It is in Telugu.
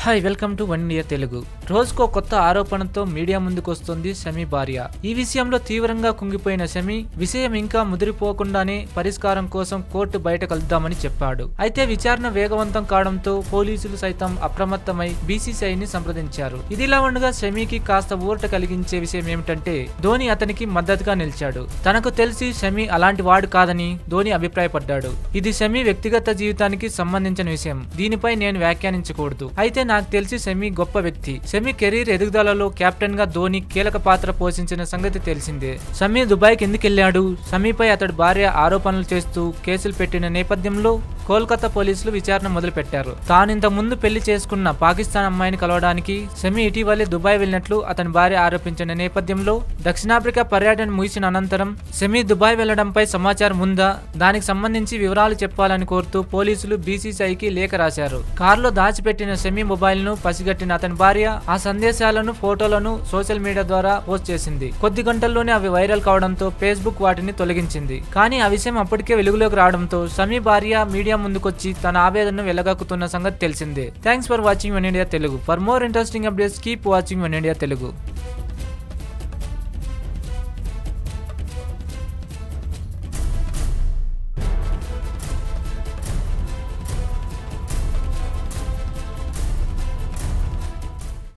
hi welcome to one India Telugu రోజుకో కొత్త ఆరోపణతో మీడియా ముందుకు వస్తుంది షమి భార్య ఈ విషయంలో తీవ్రంగా కుంగిపోయిన షమి విషయం ఇంకా ముదిరిపోకుండానే పరిష్కారం కోసం కోర్టు బయట కలుద్దామని చెప్పాడు అయితే విచారణ వేగవంతం కావడంతో పోలీసులు సైతం అప్రమత్తమై బీసీసీఐని సంప్రదించారు ఇదిలా ఉండగా షమీకి కాస్త ఊరట కలిగించే విషయం ఏమిటంటే ధోని అతనికి మద్దతుగా నిలిచాడు తనకు తెలిసి షమి అలాంటి వాడు కాదని ధోని అభిప్రాయపడ్డాడు ఇది షమి వ్యక్తిగత జీవితానికి సంబంధించిన విషయం దీనిపై నేను వ్యాఖ్యానించకూడదు అయితే నాకు తెలిసి సెమీ గొప్ప వ్యక్తి సెమీ కెరీర్ ఎదుగుదలలో కెప్టెన్ గా ధోని కీలక పాత్ర పోషించిన సంగతి తెలిసిందే సమీ దుబాయ్కి ఎందుకు వెళ్ళాడు సమీపై అతడి భార్య ఆరోపణలు చేస్తూ కేసులు పెట్టిన నేపథ్యంలో కోల్కతా పోలీసులు విచారణ మొదలుపెట్టారు తాను ఇంతకు ముందు పెళ్లి చేసుకున్న పాకిస్తాన్ అమ్మాయిని కలవడానికి సెమీ ఇటీవలే దుబాయ్ వెళ్ళినట్లు అతని భార్య ఆరోపించిన నేపథ్యంలో దక్షిణాఫ్రికా పర్యటన ముగిసిన అనంతరం సెమీ దుబాయ్ వెళ్లడంపై సమాచారం ఉందా దానికి సంబంధించి వివరాలు చెప్పాలని కోరుతూ పోలీసులు బీసీసీఐకి లేఖ రాశారు కారులో దాచిపెట్టిన సెమీ మొబైల్ ను పసిగట్టిన అతని భార్య ఆ సందేశాలను ఫోటోలను సోషల్ మీడియా ద్వారా పోస్ట్ చేసింది కొద్ది గంటల్లోనే అవి వైరల్ కావడంతో ఫేస్బుక్ వాటిని తొలగించింది కానీ ఆ విషయం అప్పటికే వెలుగులోకి రావడంతో సమీ భార్య మీడియా ముందుకొచ్చి తన ఆవేదనను వెలగక్కుతున్న సంగతి తెలిసిందే thanks for watching one India Telugu for more interesting updates keep watching one India Telugu